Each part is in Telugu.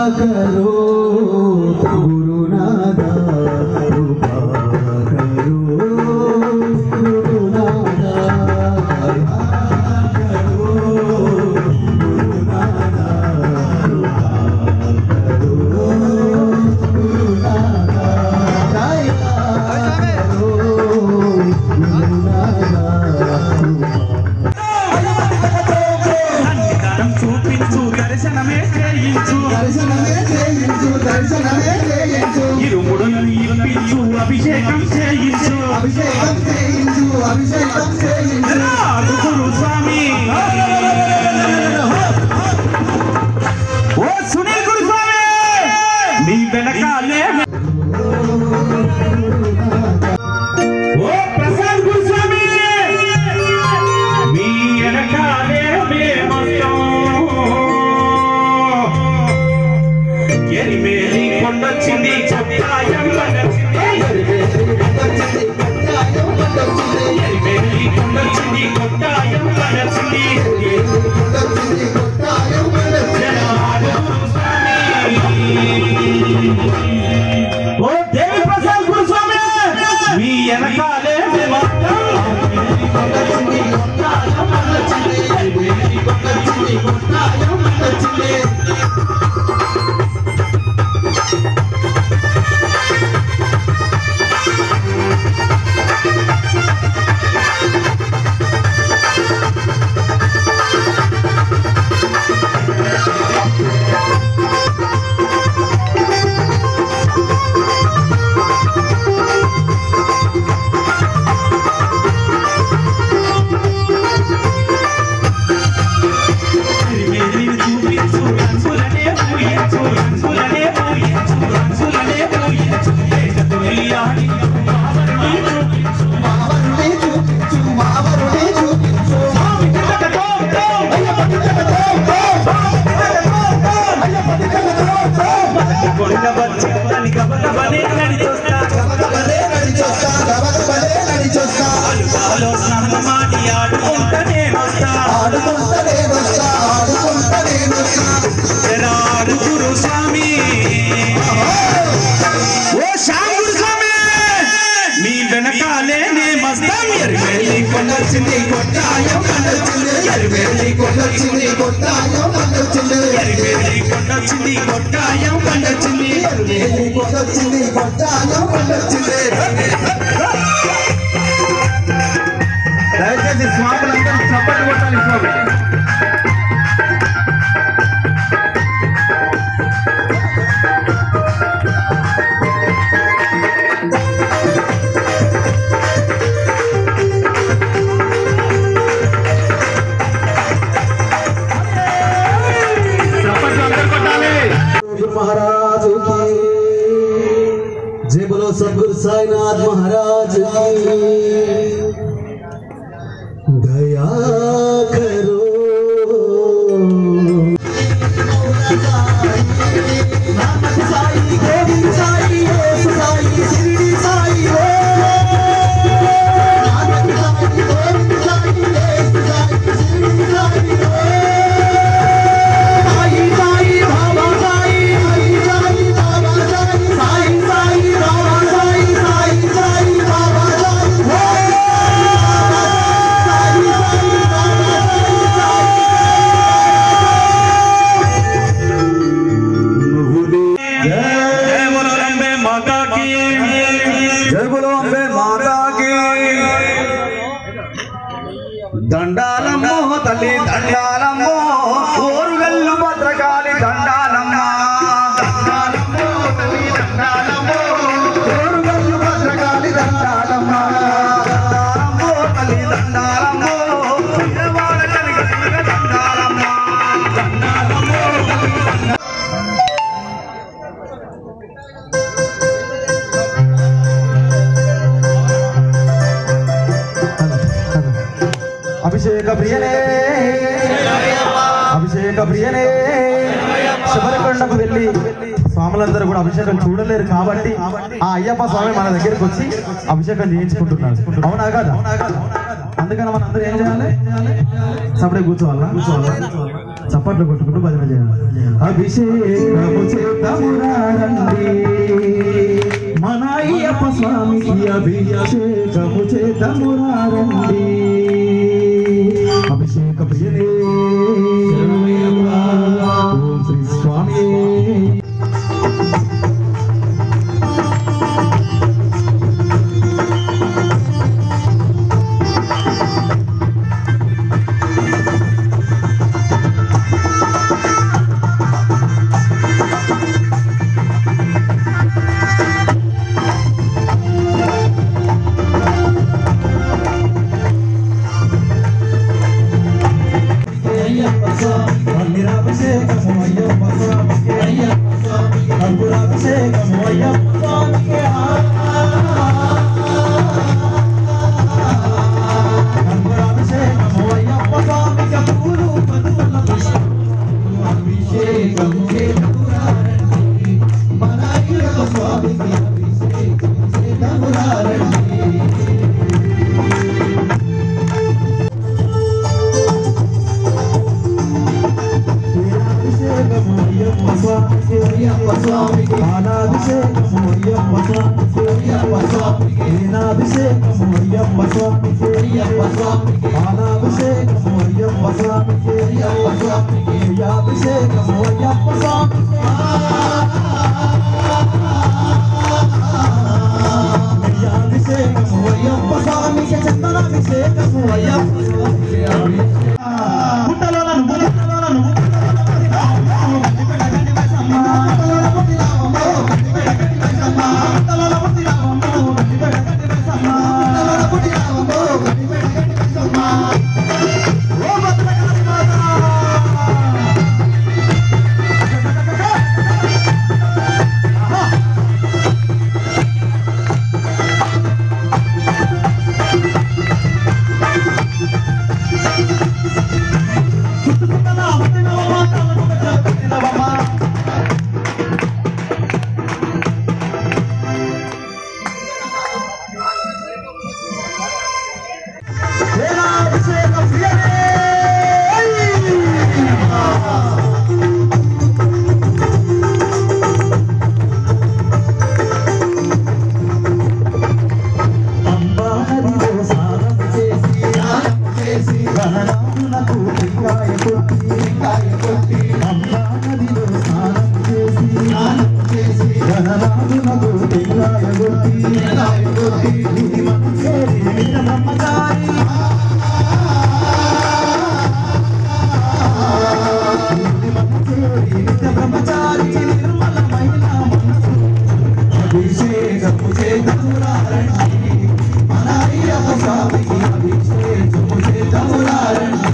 करो गुरुनादा कृपा करो गुरुनादा दया करो गुरुनादा कृपा करो गुरुनादा दया करो गुरुनादा సన్నిధానం చూపించు దర్శనమే చేయించు దర్శనమే చేయించు దర్శనమే చేయించు ఇరుముడులను ఇప్పించు అభిషేకం చేయించు అభిషేకం చేయించు అభిషేకం చేయించు రాదు గురు స్వామి ఓ సునీల్ గురు స్వామి మీ వెనకాలే ఓ ప్రసాద్ గురు స్వామి మీ వెనకాలే మేమొస్తాం ఎరిమేలి కొండొచ్చింది చెప్పాయం కొండొచ్చింది ఎరిమేలి కొండొచ్చింది కొట్టాయం కొండొచ్చింది జనాలు ఓ దేవి ప్రసాద్ గురుస్వామి మీ వెనకాలే మేమొస్తాం ఎరిమేలిని చూపించు రంగులనే పూయించు రంగులనే పూయించు రంగులనే పూయించు దేశ తొలియాడి మావరుని చూపించు స్వామి కిందకటో కొండ వచ్చి దాని గబగబనే నడిచొస్తా అలుగాలో స్నానం మాడి ఆడుకుంటా నేనొస్తా జనాలు గురు స్వామి ఓ శ్యామ్ గురు స్వామి మీ వెనకాలే నే మస్తాం ఎరివేలి కొండొచ్చింది కొట్టాయం కొండొచ్చింది ఎరివేలి కొండొచ్చింది ఎరివేలి కొండొచ్చింది కొట్టాయం కొండొచ్చింది దయచేసి స్వాములందరూ చప్పట్లు కొట్టాలి స్వామి చప్పట్లు అందరూ కొట్టాలి गुरु महाराज की जय बोलो सदगुरु साईनाथ महाराज की दया करो జయ బోలో రంబే మాతా కీ జై బోలో అంబే మాతా కీ దండాలమ్మో తల్లి దండాలమ్మో ఓరుగల్లు భద్రకాళి దండాలమ్మ దండాలమ్మో తల్లి దండాలమ్మో ఓరుగల్లు భద్రకాళి దండాలమ్మ దండాలమ్మో తల్లి దండాలమ్మో విజయవాడ కలిగలిగ దండాలమ్మ దండాలమ్మో తల్లి అభిషేక ప్రియనే అభిషేక ప్రియనే శబరికొండకు వెళ్ళి స్వాములందరూ కూడా అభిషేకం చూడలేరు కాబట్టి ఆ అయ్యప్ప స్వామి మన దగ్గరికి వచ్చి అభిషేకం చేయించుకుంటున్నారు అవునా కదా అందుకని మన అందరూ ఏం చేయాలి సపడే కూర్చోవాలా కూర్చోవాలా చప్పట్లు కొట్టుకుంటూ భజన చేయాలి అభిషేకము చేద్దామురారండి మన అయ్యప్ప స్వామికి అభిషేకము చేద్దామురారండి అభిషేక ప్రియనే ఓం శ్రీ స్వామి అయ్యప్ప స్వామి మందిరాభిషేకము అయ్యప్ప స్వామికి అయ్యప్ప స్వామికి అంకురాభిషేకము అయ్యప్ప స్వామికి అంకురాభిషేకము అయ్యప్ప స్వామికి పూలు పదుల పుష్పము అభిషేకము చేతురారండి మన అయ్యప్ప స్వామికి అభిషేకము చేతురారండి అభిషేకము అయ్యప్ప స్వామికి అయ్యప్ప స్వామికి పాలాభిషేకము అయ్యప్ప స్వామికి అయ్యప్ప స్వామికి వీణాభిషేకము అయ్యప్ప స్వామికి అయ్యప్ప స్వామికి పాలాభిషేకము అయ్యప్ప స్వామికి అయ్యప్ప స్వామికి అభిషేకము అయ్యప్ప స్వామికి అభిషేకము అయ్యప్ప స్వామికి చందనాభిషేకము అయ్యప్ప స్వామికి పుట్టలోన నువ్వు పుట్టలోన నువ్వు బ్రహ్మచారి నిర్మలమైన మనసు అభిషేకము చేతురారండి మన అయ్యప్ప స్వామికి అభిషేకము చేతురారండి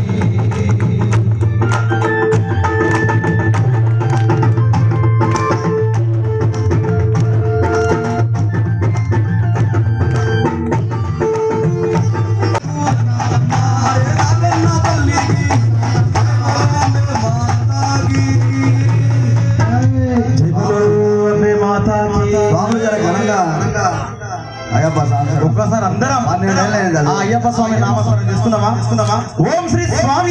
స్వామి జర ఘనంగా అయ్యప్ప స్వామి ఒక్కసారి అందరం పన్నెండేళ్ళు అయింది అది. ఆ అయ్యప్ప స్వామి నామస్మరణ చేసుకుందామా చేసుకుందామా ఓం శ్రీ స్వామి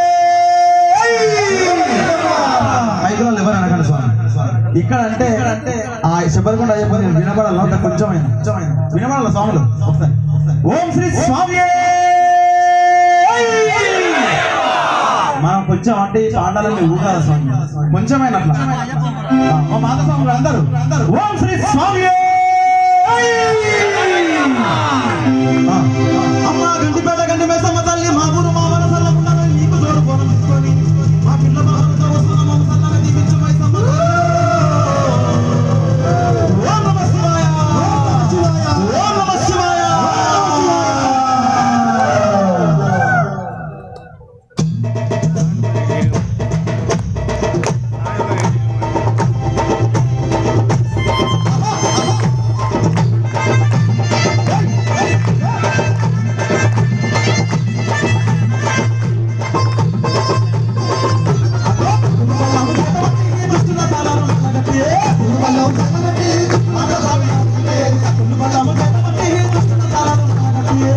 మైకులో ఎవరు అనకండి స్వామి ఇక్కడ అంటే ఆ శబరికొండ అయ్యప్ప నేను వినపడాలి అంత కొంచెమైనా కొంచెమైనా వినపడాలి స్వాములు ఒకసారి ఓం శ్రీ స్వామి మనం కొంచెం అంటే ఈ పాండాలని ఊగాలి స్వామి కొంచెమైనా అట్లా ఆ, మా మాత స్వాములు అందరూ ఓం శ్రీ స్వామి ఆ, అమ్మ గంటిపేట గంటి మేసమ్మ తల్లి మా ఊరు మా మనసల్ల ఉన్నారని నీకు జోడు పోరం తీసుకొని మా పిల్ల బాబుతో వస్తున్న మా సల్లని దీపించు మైసమ్మ ఓం నమ శివాయ ఓం నమ శివాయ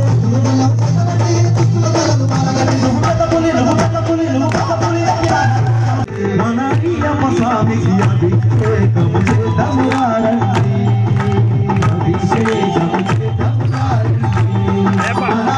నువ్వు అభిషేకము చేద్దాము రండి అభిషేకము చేద్దాము రండి మన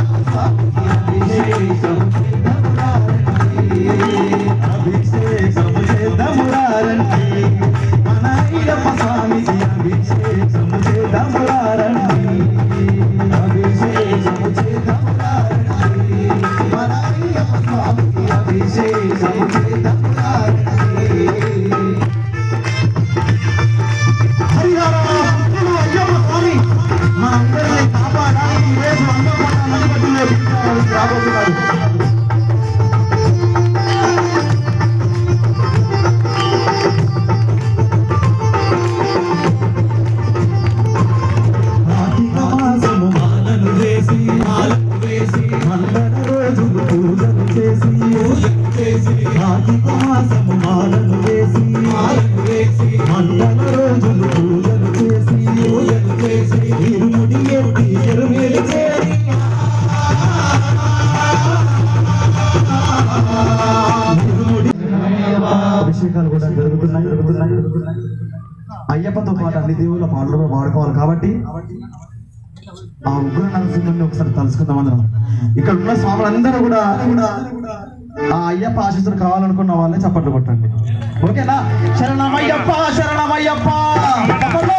అభిషేకము చేద్దాము రండి అభిషేకము చేద్దాము రండి మన అయ్యప్ప స్వామికి అభిషేకము చేద్దాము రండి అభిషేకము చేద్దాము రండి మన అయ్యప్ప స్వామికి అభిషేకము చేద్దాము రండి హరిహర భక్తులు అయ్యప్ప స్వామి మనందరినీ కాపాడాలి ఈ రోజు అందరూ మన నడిపట్టులో రాబోతున్నారు కార్తీక మాసము మాలను వేసి మాలను వేసి మండల రోజులు పూజలు చేసి పూజలు చేసి కార్తీక మాసము మాలను వేసి మాలను వేసి మండల రోజులు పూజలు చేసి పూజలు చేసి ఇరుముడి ఎత్తి ఎరుమేలి చేరి ఇరుముడి అభిషేకాలు కూడా జరుగుతున్నాయి జరుగుతున్నాయి జరుగుతున్నాయి అయ్యప్పతో పాటు అన్ని దేవుళ్ళ పాటలు కూడా పాడుకోవాలి కాబట్టి ఆ ఉగ్ర నరసింహుని ఒకసారి తలుసుకుందాం అందరం ఇక్కడ ఉన్న స్వాములందరూ కూడా కూడా ఆ అయ్యప్ప ఆశీస్సులు కావాలనుకున్న వాళ్ళే చప్పట్లు కొట్టండి ఓకేనా శరణమయ్యప్ప శరణమయ్యప్ప చప్పట్లు.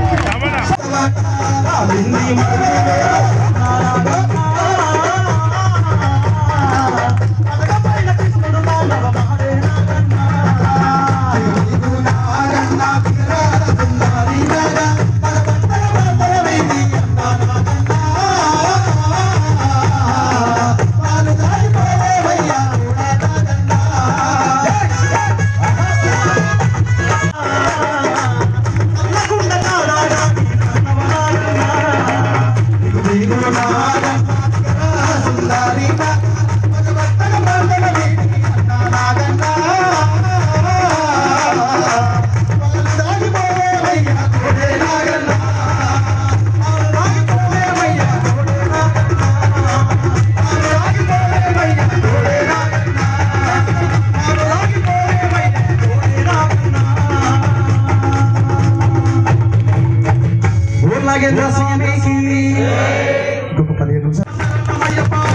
ఊర్ నాగేంద్ర స్వామికి ఇంకొక పదిహేను నిమిషాలు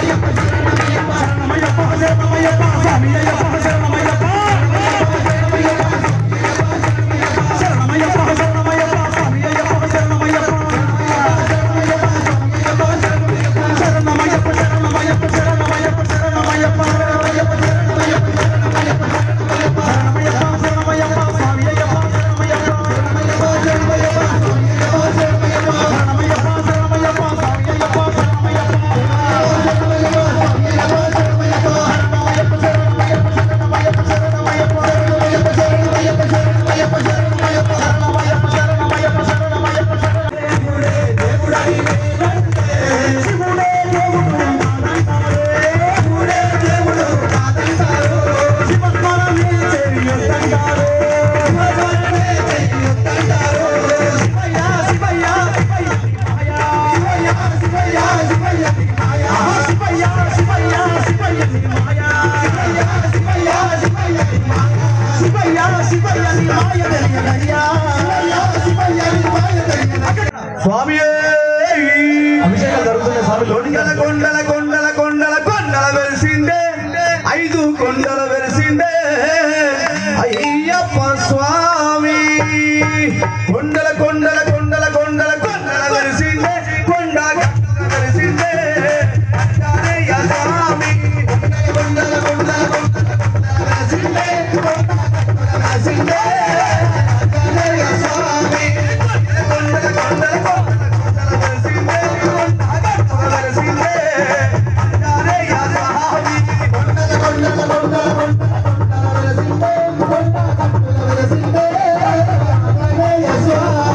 స్వామి అభిషేకాలు జరుగుతున్నాయి స్వామి లోనికి కొండల కొండల కొండల కొండల కొండల వెలిసిండే ఐదు కొండల వెలిసిండే అయ్యప్ప స్వామి కొండల కొండల కొండల కొండల కొండల వెలిసిండే కొండ గట్టల వెలిసిండే అయ్యయ్య స్వామి కొండల కొండల కొండల కొండల వెలిసిండే కొండ గట్టల వెలిసిండే అయ్యయ్య స్వామి కొండల కొండల కొండల కొండల వెలిసిండే కొండ గట్టల వెలిసిండే అయ్యయ్య స్వామి కొండల కొండల కొండల కొండల కొండల వెలిసిండే కొండ గట్టల వెలిసిండే అయ్యయ్య స్వామి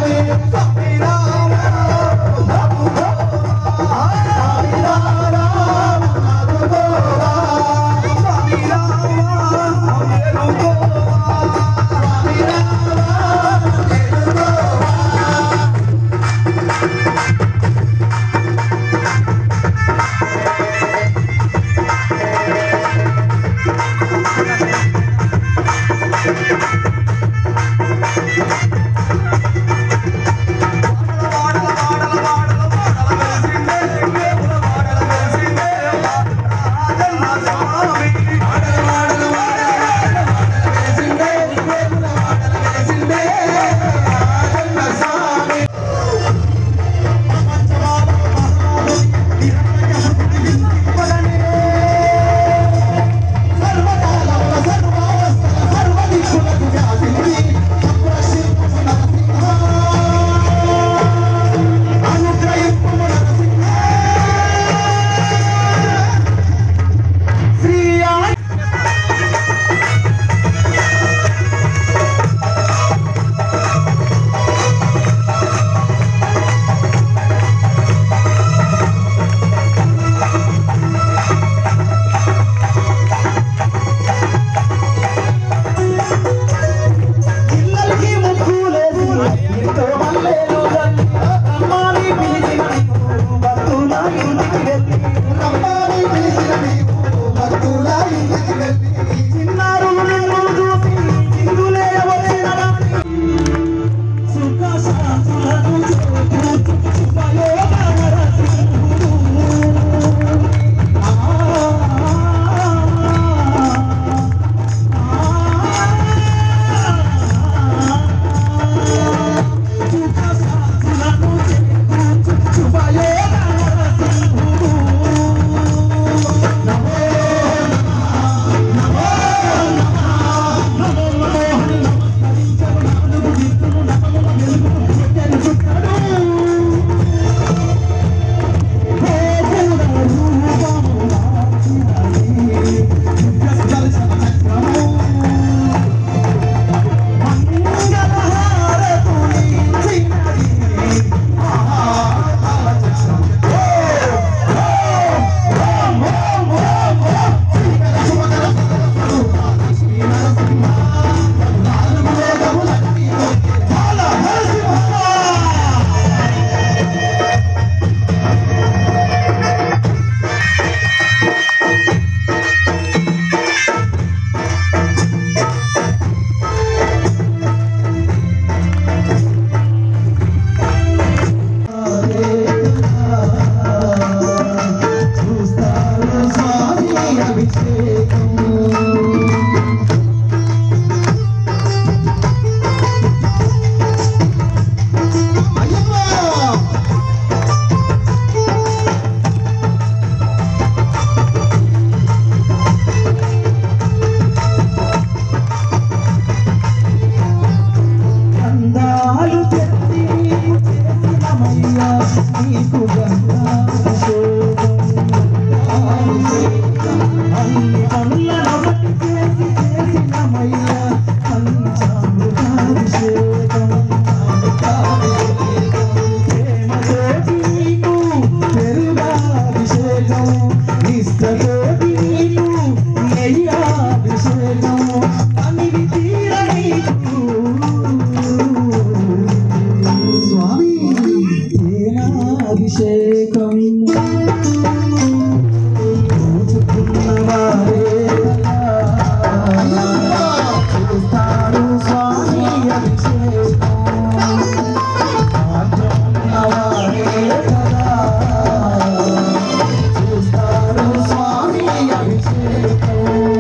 నీకు గంగాభిషేకం అన్ని పనులను బట్టి చేసి చేసినమయ్యా పంచామృతాభిషేకం ప్రేమతోటి నీకు పెరుగాభిషేకం నిష్టతోటి నీకు నెయ్యాభిషేకం అనివి తీర నీకు స్వామి అభిషేకం చూచుకున్నవారే చూస్తారు స్వామి అభిషేకం ఉన్నవారే కదా చూస్తారు స్వామి అభిషేకం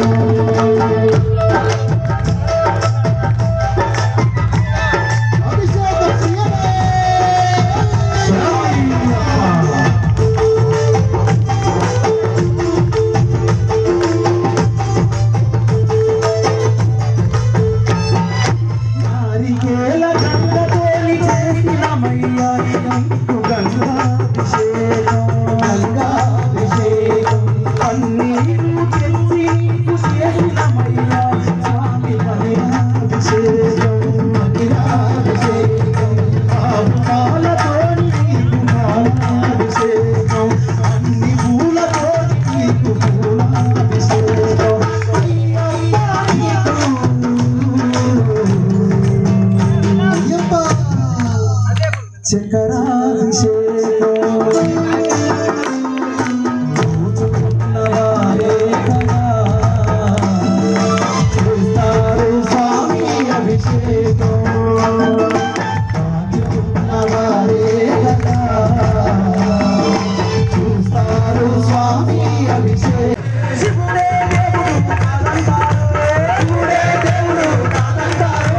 అభిషేకం నారికేల గంగతోని చేసినమయ్యా నీకు గంగాభిషేకం గంగాభిషేకం పన్నీరు తెచ్చి నీకు చేసినమయ్యా స్వామి మహిళాభిషేకం మహిళాభిషేకం పాలతోని నీకు పాలాభిషేకం అన్ని పూలతోని నీకు పూలాభిషేకం అయ్యప్ప నీకు అయ్యప్ప చక్రాభిషేకం చూచుకున్నవారే కదా చూస్తారు స్వామి అభిషేకం చూచుకున్నవారే కదా చూస్తారు స్వామి అభిషేకం శివుడే దేవుడు కాదంటారు శివుడే దేవుడు కాదంటారు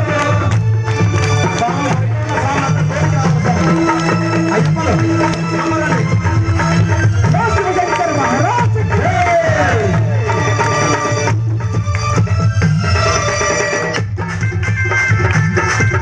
అయ్యప్ప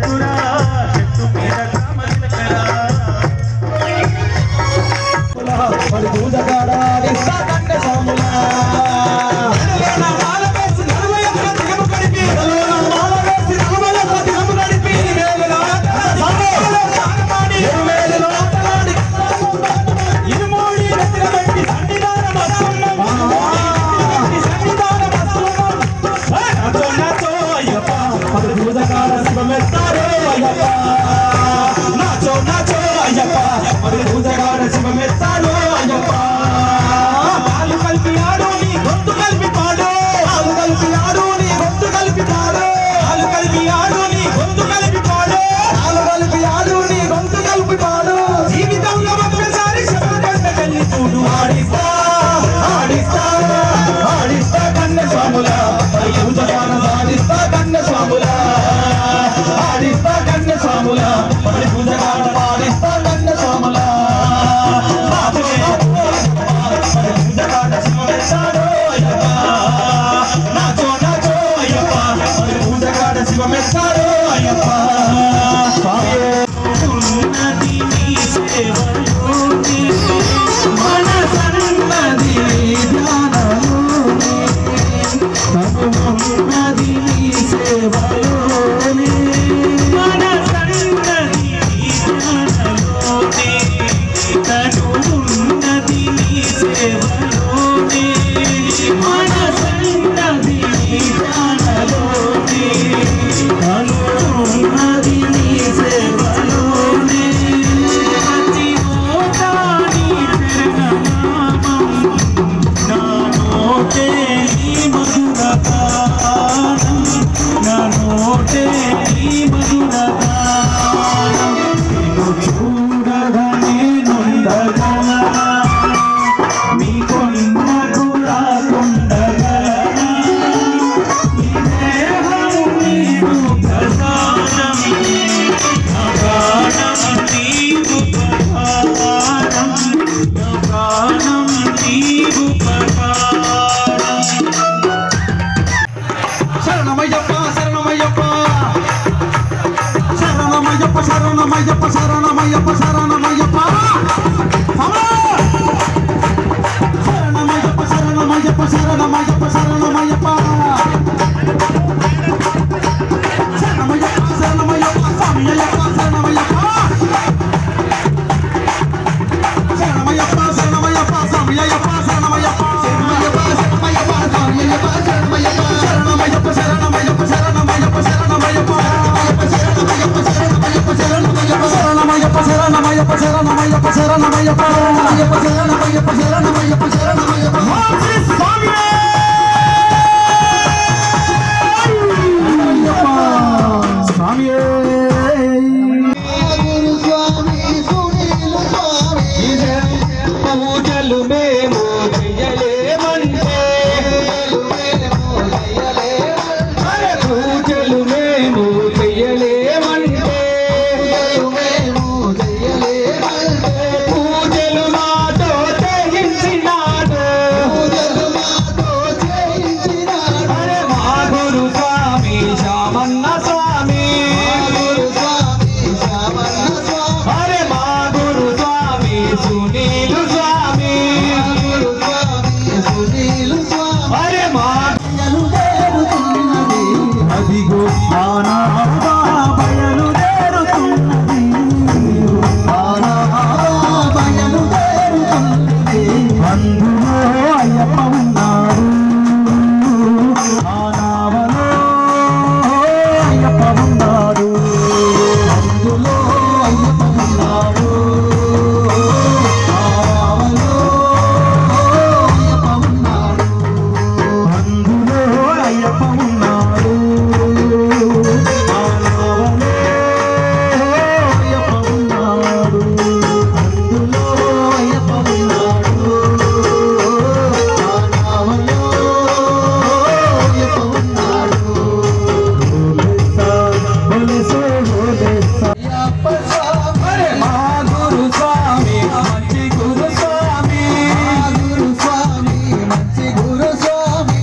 ఎక్కురా చెట్టు మీద కామచిలకరా మరి పూజగాడ ఇస్తా కంటే సాములా మాల వేసి నలభై ఒక్క దిగము గడిపి మాల వేసి నలభై ఒక్క దిగము గడిపి వేలుగా సాగమాడి వేలుగా ఆటలాడి ఇరుమూడి నెత్తిన పెట్టి సన్నిధాన వస్తున్నాం సన్నిధాన వస్తున్నాం నాతో నాతో అయ్యప్ప మరి పూజగాడ శివమెత్తారే అయ్యప్ప నాచో నాచో అయ్యప్ప మరి పూజగాడ శివమెత్తారు అయ్యప్ప పాలు కలిపి ఆడు నీ గొంతు కలిపి పాడు పాలు కలిపి ఆడు నీ గొంతు కలిపి పాడు పాలు కలిపి ఆడు నీ గొంతు కలిపి పాడు పాలు కలిపి ఆడు నీ గొంతు కలిపి పాడు జీవితంలో ఒక్కసారి శబ్దకంట వెళ్ళి చూడు ఆడిస్తా ఆడిస్తా ఆడిస్తా కన్నె స్వాముల మరి పూజగాడ సాధిస్తా కన్నె స్వాముల ఆడిస్తా కన్నె స్వాముల మరి పూజగాడ పాడిస్తా కన్నె స్వాముల మరి పూజగాడ శివమెత్తాడు అయ్యప్ప నాచో నాచో అయ్యప్ప మరి పూజగాడ శివమెత్తాడు అయ్యప్ప స్వామి ఉన్నది నీ సేవలోనే మనసన్నది ధ్యానలోనే తనువున్నది నీ సేవలోనే మనసన్నది ధ్యానలోనే తనువున్నది నీ సేవలోనే మనసన్నది ధ్యానలోనే తనువున్నది నీ సేవలోనే ప్రతి ఓటాని తిరగనామం నా నోటే నీ మధుర గానం నా నోటే నీ మధుర గానం నిన్ను చూడగానే నొందగలనా మీ కొన్న కూడా కొండగలనా నీ దేహము నీకు ప్రధానం నా ప్రాణం నీకు ప్రధానం నా ప్రాణం నీకు ప్రధానం శరణమయ్యప్ప శరణమయ్యప్ప శరణమయ్యప్ప శరణమయ్యప్ప శరణమయ్యప్ప శరణమయ్యప్ప అమ్మా! శరణమయ్యప్ప శరణమయ్యప్ప శరణమయ్యప్ప శరణమయ్యప్ప శరణమయ్యప్ప శరణమయ్యప్ప స్వామి అయ్యప్ప శరణమయ్యప్ప శరణమయ్యప్ప శరణమయ్యప్ప స్వామి అయ్యప్ప శరణమయ్యప్ప శరణమయ్యప్ప శరణమయ్యప్ప స్వామి అయ్యప్ప శరణమయ్యప్ప శరణమయ్యప్ప శరణమయ్యప్ప శరణమయ్యప్ప శరణమయ్యప్ప శరణమయ్యప్ప శరణమయ్యప్ప శరణమయ్యప్ప శరణమయ్యప్ప శరణమయ్యప్ప శరణమయ్యప్ప శరణమయ్యప్ప శరణమయ్యప్ప శరణమయ్యప్ప శరణమయ్యప్ప శరణమయ్యప్ప ఓం శ్రీ స్వామి పూజలు మేము చెయ్యలేమంటే అరే పూజలు మేము చెయ్యలేమంటే పూజలు మాతో చేయించినాడు అరే మా గురు స్వామి శ్యామన్న స్వామి అరే మా గురు స్వామి సునీలు స్వామి అరే మా అదిగో ఆనాడా బయలుదేరుతున్నది ఆనాడా బయలుదేరుతున్నది అందులో అయ్యప్ప ఉన్నాడు ఆనావలో అయ్యప్ప ఉన్నాడు అందులో అయ్యప్ప ఉన్నాడు ఆనావలో అయ్యప్ప ఉన్నాడు అందులో అయ్యప్ప ఉన్నాడు ఆ నావలో అయ్యప్ప ఉన్నాడు అందులో అయ్యప్ప ఉన్నాడు ఆ నావలో అయ్యప్ప ఉన్నాడు బోలేసా, బోలేసో, బోలేసా. అరే మా గురు స్వామి మంచి గురు స్వామి గురు స్వామి మంచి గురు స్వామి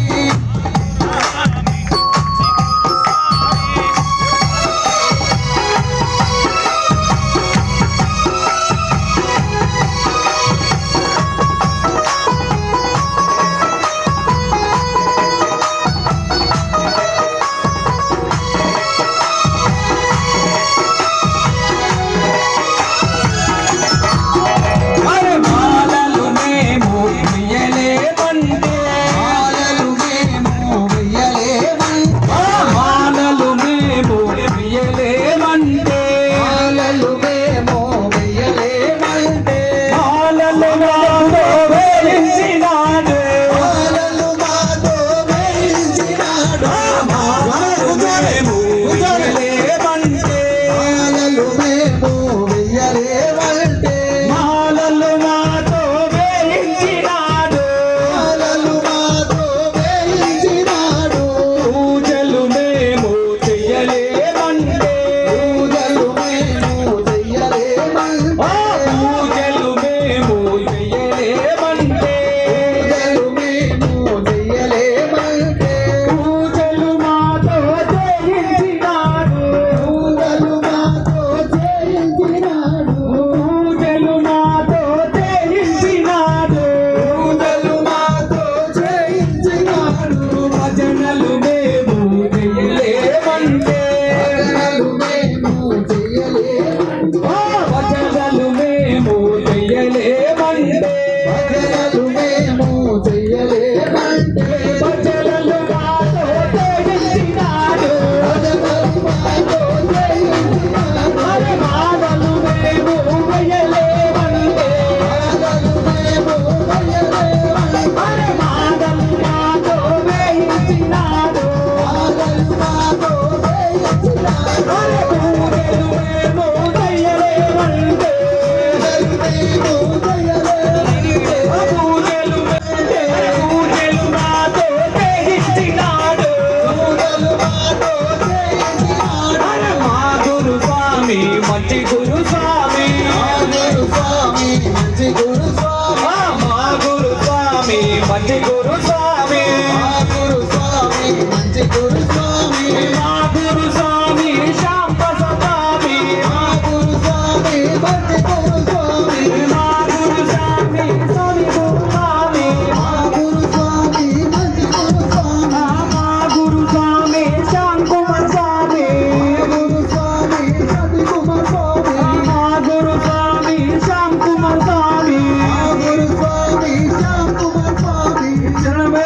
స్వామి మంచి గురు స్వామి గురు స్వామి మంచి గురు స్వామి ఆ, మా గురు స్వామి మంచి గురు స్వామి మా గురు స్వామి మంచి గురు స్వామి మా గురు స్వామి శాంత స్వామి మా గురు స్వామి మంచి గురు స్వామి మా గురు స్వామి స్వామి గురు స్వామి మా గురు స్వామి మంచి గురు స్వామి మా గురు స్వామి శాంకుమార్ స్వామి గురు స్వామి సతి కుమార్ స్వామి మా గురు స్వామి శాంకుమార్ స్వామి మా గురు స్వామి శ్యామ్ కుమార్ స్వామి శరణమే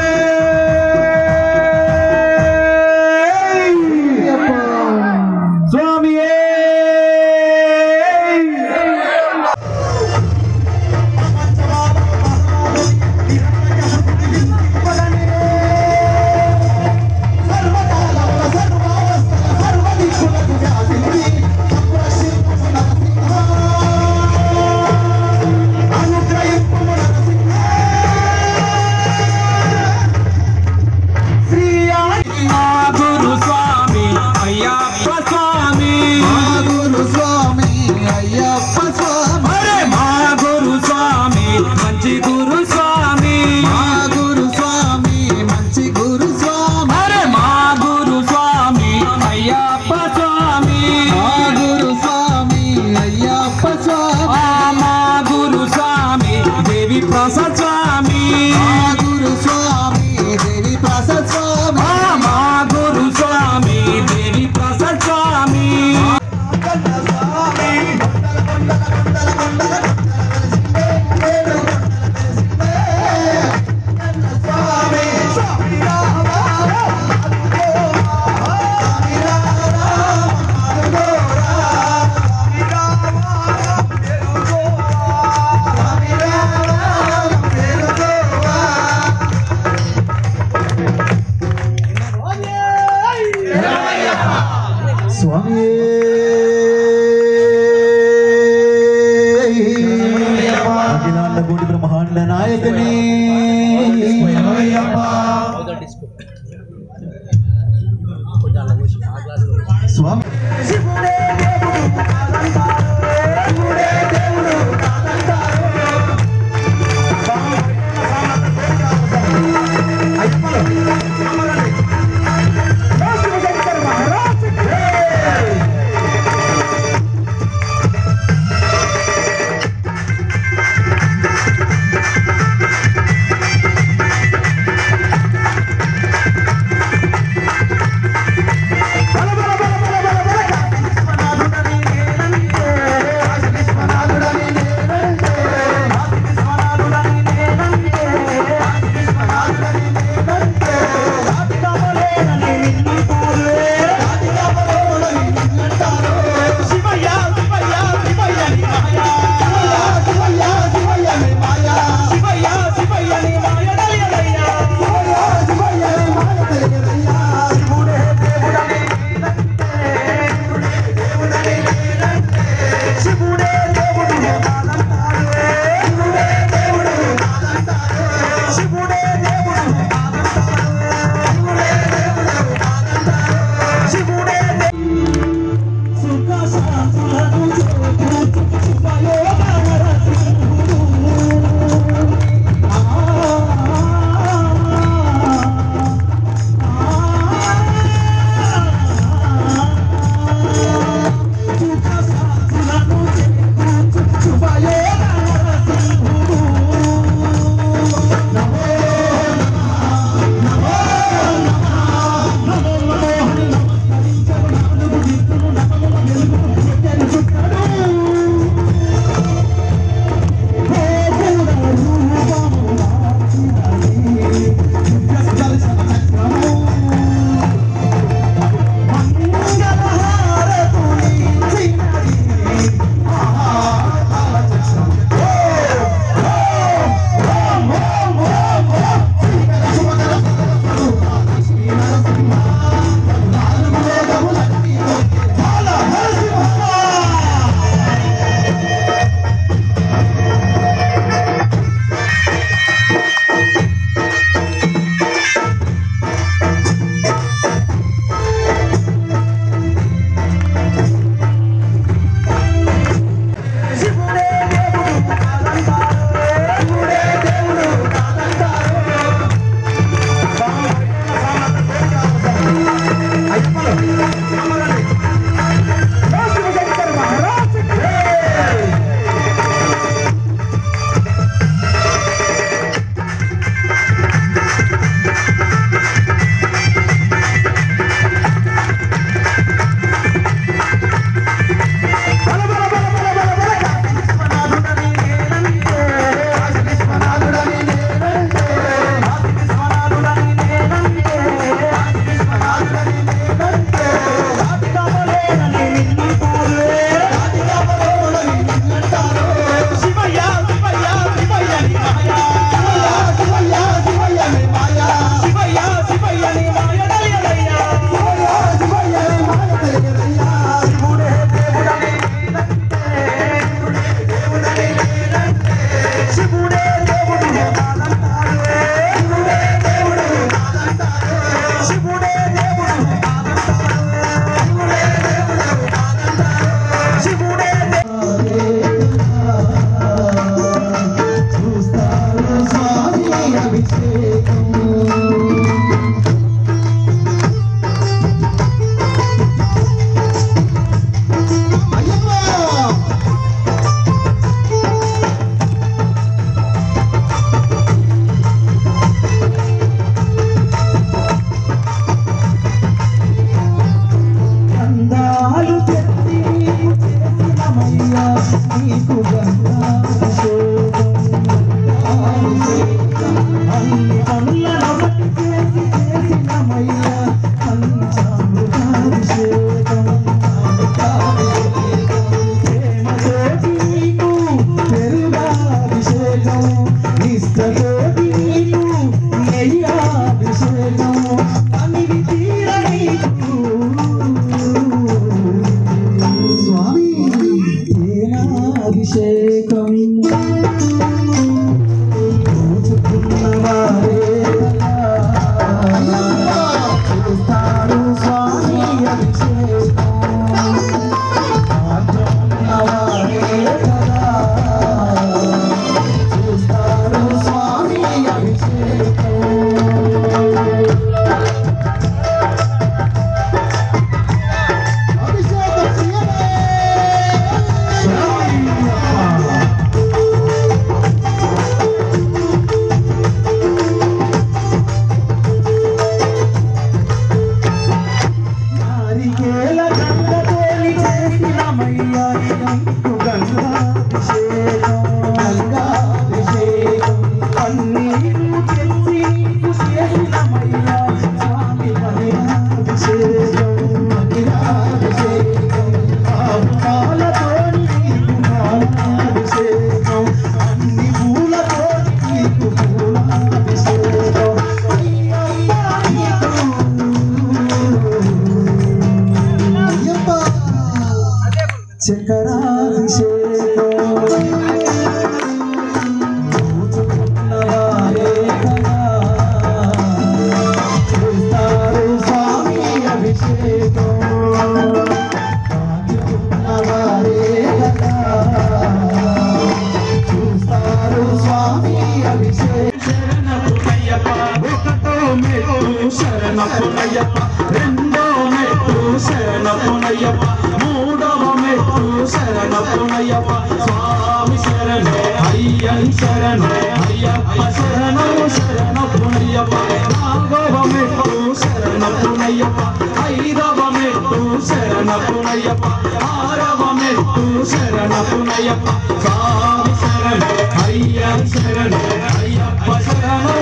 స్వామియే మా గురు స్వామి అయ్యప్ప స్వామి మా గురు స్వామి అయ్యప్ప స్వామి అరే మా గురు స్వామి మంచి గురు స్వామి మా గురు స్వామి మంచి గురు స్వామి అరే మా గురు స్వామి అయ్యప్ప స్వామి మా గురు స్వామి అయ్యప్ప స్వామి ఆ మా గురు స్వామి దేవి ప్రసాద్ స్వామి మా గురు స్వామి దేవి ప్రసాద్ స్వామి ఆ మా గురు స్వామి దేవి ప్రసాద్ స్వామి స్వామి అఖిలాండ కోటి బ్రహ్మాండ నాయకని స్వామి ఆ నీకు గంగాభిషేకం అన్ని పనులను బట్టి చేసి చేసినమయ్యా పంచామృతాభిషేకం ప్రేమతోటి నీకు పెరుగాభిషేకం నిష్టతోటి నీకు నెయ్యాభిషేకం అనివి తీర నీకు స్వామి తేనాభిషేకం పూజుకున్నవారే కదా చేస్తారు స్వామి అభిషేకం ఉన్నవారే కదా చేస్తారు స్వామి అభిషేకం నారికేల గంగతోని చేసినమయ్యా నీకు గంగాభిషేకం గంగాభిషేకం కన్నీరు తెచ్చి నీకు చేసినమయ్యా స్వామి మహిళాభిషేకం మహిళాభిషేకం ఆభరణాలతోని నీకు మాలాభిషేకం అన్ని పూలతోని నీకు పూలాభిషేకం అయ్యప్ప నీకు చక్రాభిషేకం పూజుకున్నవారే కదా చేస్తారు స్వామి అభిషేకం పూజుకున్నవారే కదా చూస్తారు స్వామి అభిషేకం ఒకటో మెట్టు శరణపునయ్యప్ప రెండో మెట్టు శరణపునయ్యప్ప మూడవ మెట్టు శరణపునయ్యప్ప స్వామి శరణే అయ్యన్ శరణే అయ్యప్ప శరణం శరణపునయ్యప్ప నాలుగవ మెట్టు శరణపునయ్యప్ప ఐదవ మెట్టు శరణపునయ్యప్ప ఆరవ మెట్టు శరణపునయ్యప్ప స్వామి శరణే అయ్యన్ శరణే అయ్యప్ప శరణం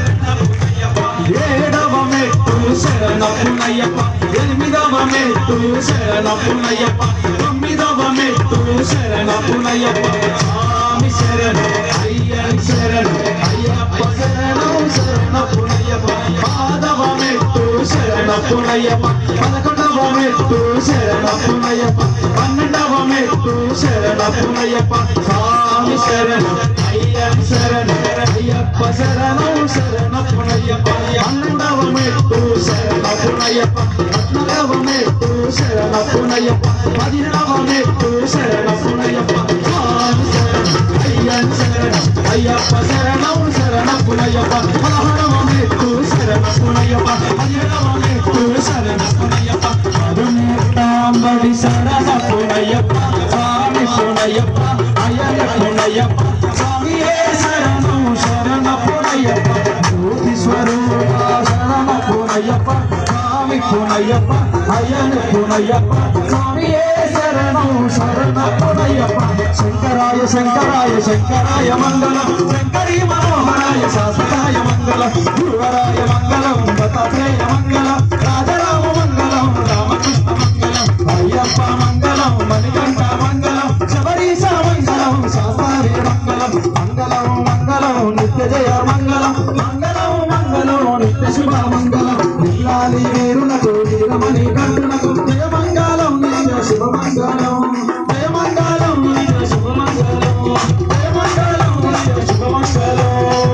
ఏడవ మెట్టు శరణపునయ్యప్ప ఎనిమిదవ మెట్టు శరణపునయ్యప్ప తొమ్మిదవ మెట్టు శరణపునయ్యప్ప స్వామి శరణు అయ్యన్ శరణు అయ్యప్ప శరణం శరణపునయ్యప్ప పాదవ మెట్టు శరణపునయ్యప్ప పదకొండవ మెట్టు శరణపునయ్యప్ప పన్నెండవ మెట్టు శరణపునయ్యప్ప స్వామి శరణు అయ్యన్ శరణు అయ్యప్ప శరణం శరణపునయ్యప్ప పన్నెండవ మెట్టు శరణపునయ్యప్ప పద్నాలుగవ మెట్టు శరణపునయ్యప్ప పదిహేడవ మెట్టు శరణపునయ్యప్ప స్వామి శరణు అయ్యన్ శరణు అయ్యప్ప శరణం శరణపునయ్యప్ప పదహారవ మెట్టు శరణపునయ్యప్ప పదిహేడవ మెట్టు శరణపునయ్యప్ప పదునెట్టాంబడి శరణపునయ్యప్ప స్వామి పునయ్యప్ప అయ్యన్ పునయ్యప్ప స్వామియే శరణం శరణపునయ్యప్ప జ్యోతి స్వరూప శరణ పునయ్యప్ప స్వామి పునయ్యప్ప అయ్యన్ పునయ్యప్ప స్వామియే శరణం శరణ పునయ్యప్ప శంకరాయ శంకరాయ శంకరాయ మంగళం శంకరీ మనోహరాయ శాసనాయ మంగళం గురువరాయ మంగళం దత్తాత్రేయ మంగళం రాజరామ మంగళం రామకృష్ణ మంగళం అయ్యప్ప మంగళం మణికంఠ మంగళం శబరీశ మంగళం శాస్త్రారి మంగళం మంగళం మంగళం నిత్య జయ మంగళం మంగళం మంగళం నిత్య శుభ మంగళం నిల్లాలి వీరునకు వీరమణి కంటునకు జయ మంగళం నిత్య శుభ మంగళం జయ మంగళం నిత్య శుభ మంగళం జయ మంగళం నిత్య శుభ మంగళం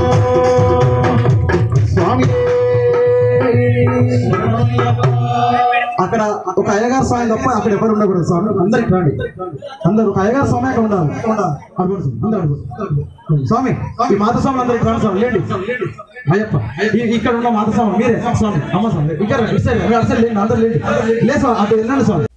స్వామి అక్కడ ఒక అయ్యగారు స్వామి తప్ప అక్కడ ఎవరు ఉండకూడదు స్వామి అందరికి రండి అందరు ఒక అయ్యగారు స్వామి అక్కడ ఉండాలి అడుగుడు స్వామి, అందరూ అడుగుడు. స్వామి ఈ మాత స్వామి అందరికి రండి స్వామి లేండి అయ్యప్ప ఈ- ఇక్కడ ఉన్న మాత స్వామి మీరే స్వామి అమ్మ స్వామి ఇక్కడ ఇటు సైడ్, మీరు అసలు లేండి అందరు లేండి లేదు స్వామి అటు వెళ్ళండి స్వామి